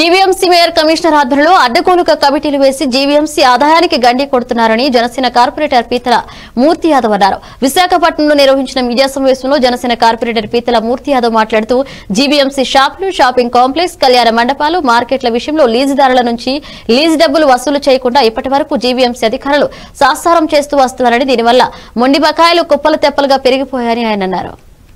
GVMC mayor commissioner ఆధ్వర్యంలో అడ్డగోలుగా కమిటీలు వేసి జీవీఎంసీ ఆదాయానికి గండి కొడుతున్నారని జనసేన కార్పొరేటర్ పీతల మూర్తి యాదవ్ అన్నారు విశాఖపట్నంలో నిర్వహించిన మీడియా సమావేశంలో జనసేన కార్పొరేటర్ పీతల మూర్తి యాదవ్ మాట్లాడుతూ జీవీఎంసీ షాపులు షాపింగ్ కాంప్లెక్స్ కళ్యాణ మండపాలు మార్కెట్ల విషయంలో లీజుదారుల నుంచి లీజు డబ్బులు వసూలు చేయకుండా ఇప్పటి వరకు జీవీఎంసీ అధికారులు సాసారం చేస్తూ వస్తున్నారని దీనివల్ల మొండి బకాయిలు కుప్పలు తెప్పలుగా పెరిగిపోయాయని ఆయన అన్నారు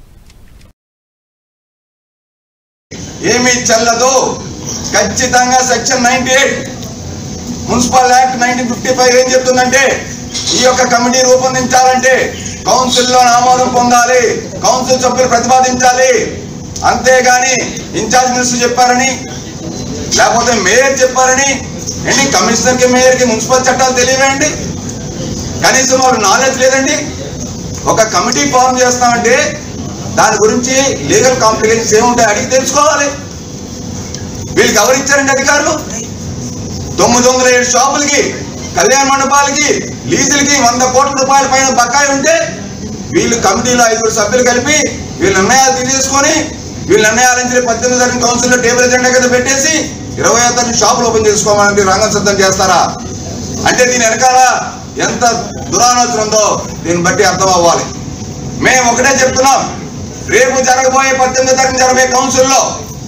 ఏమీ చెల్లదు ఖచ్చితంగా section ninety eight municipal act nineteen fifty five ఏం చెప్తుందంటే ఈ యొక్క కమిటీ రూపొందించాలంటే కౌన్సిల్లో ఆమోదం పొందాలి కౌన్సిల్ సభ్యులు ప్రతిపాదించాలి అంతేగాని ఇన్ఛార్జ్ మినిస్టర్ చెప్పారని లేకపోతే మేయర్ చెప్పారని ఏంటి కమిషనర్కి మేయర్కి మున్సిపల్ చట్టాలు తెలియవేండి కనీసం వాళ్ళ నాలెడ్జ్ లేదండి ఒక కమిటీ ఫామ్ చేస్తామంటే దాని గురించి లీగల్ కాంప్లికేషన్స్ ఏముంటాయి అడిగి తెలుసుకోవాలి వీళ్ళకి ఎవరు ఇచ్చారండి అధికారులు తొమ్మిది వందల ఏడు షాపులకి కళ్యాణ మండపాలకి లీజులకి వంద కోట్ల రూపాయల పైన బకాయి ఉంటే వీళ్ళు కమిటీలో ఐదుగురు సభ్యులు కలిపి వీళ్ళ నిర్ణయాలు తీసేసుకొని వీళ్ళ నిర్ణయాలు నుంచి పద్దెనిమిది తారీఖు కౌన్సిల్లో టేబుల్ ఎజెండా కింద పెట్టేసి ఇరవై తారీఖు షాపులు ఓపెన్ చేసుకోవాలని రంగం సిద్ధం చేస్తారా అంటే దీని వెనకాల ఎంత దురాలోచన ఉందో దీన్ని బట్టి అర్థం అవ్వాలి మేము ఒకటే చెప్తున్నాం రేపు జరగబోయే పద్దెనిమిది తారీఖు జరగబోయే కౌన్సిల్లో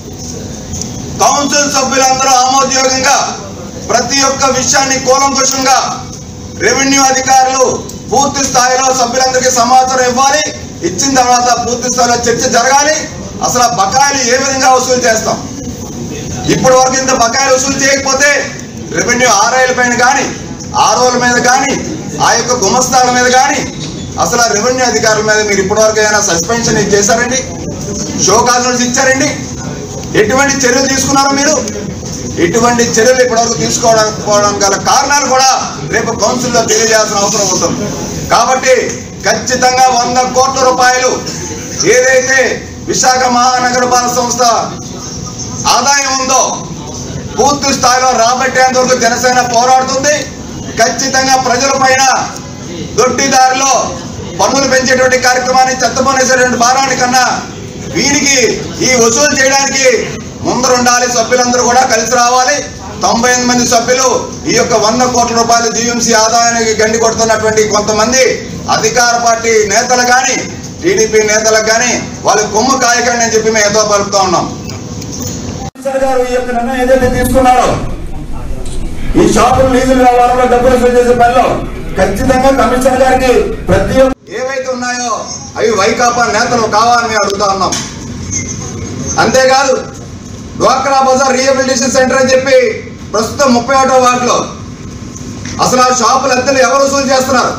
కౌన్సిల్ సభ్యులందరూ ఆమోదయోగంగా ప్రతి ఒక్క విషయాన్ని కూలంకుషంగా రెవెన్యూ అధికారులు పూర్తి స్థాయిలో సభ్యులందరికీ సమాచారం ఇవ్వాలి ఇచ్చిన తర్వాత పూర్తి స్థాయిలో చర్చ జరగాలి అసలు ఆ బకాయిలు ఏ విధంగా వసూలు చేస్తాం ఇప్పటి వరకు ఇంత బకాయిలు వసూలు చేయకపోతే రెవెన్యూ ఆర్ఐల పైన కానీ ఆర్ఓల మీద కానీ ఆ యొక్క గుమస్తాల మీద కానీ అసలు ఆ రెవెన్యూ అధికారుల మీద మీరు ఇప్పటివరకు ఏమైనా సస్పెన్షన్ చేశారండి షోకాజ్ నోటీస్ ఇచ్చారండి ఎటువంటి చర్యలు తీసుకున్నారో మీరు ఎటువంటి చర్యలు ఇప్పటివరకు తీసుకోవడం గల కారణాలు కూడా రేపు కౌన్సిల్లో తెలియజేయాల్సిన అవసరం ఉంటుంది కాబట్టి ఖచ్చితంగా వంద కోట్ల రూపాయలు ఏదైతే విశాఖ మహానగరపాలక సంస్థ ఆదాయం ఉందో పూర్తి స్థాయిలో రాబట్టేంత వరకు జనసేన పోరాడుతుంది ఖచ్చితంగా ప్రజల పైన దొడ్డిదారిలో పన్నులు పెంచేటువంటి కార్యక్రమాన్ని చెత్తపోనేసేటువంటి భారాన్ని కన్నా వీరికి ఈ వసూలు చేయడానికి ముందరుండాలి సభ్యులందరూ కూడా కలిసి రావాలి తొంభై ఎనిమిది మంది సభ్యులు ఈ యొక్క వంద కోట్ల రూపాయల జీవీఎంసీ ఆదాయానికి గండి కొడుతున్నటువంటి కొంతమంది అధికార పార్టీ నేతలు కానీ టీడీపీ నేతలకు కానీ వాళ్ళకి కొమ్ము కాయకండి అని చెప్పి మేము ఏదో పలుకుతా ఉన్నాం కమిషనర్ గారు ఈ యొక్క నిర్ణయం ఏదైతే తీసుకున్నారో ఈ షాపులు లీజులు వ్యవహారంలో డబ్బులు వసూలు చేసే పనిలో ఖచ్చితంగా కమిషనర్ గారికి ప్రతి ఒక్క ఏవైతే ఉన్నాయో అవి వైకాపా నేతలు కావాలని మేము అడుగుతా ఉన్నాం అంతేకాదు డ్వాక్రా బజార్ రీహబిలిటేషన్ సెంటర్ అని చెప్పి ప్రస్తుతం ముప్పై ఒకటో వార్డులో అసలు ఆ షాపులు అద్దెలు ఎవరు వసూలు చేస్తున్నారు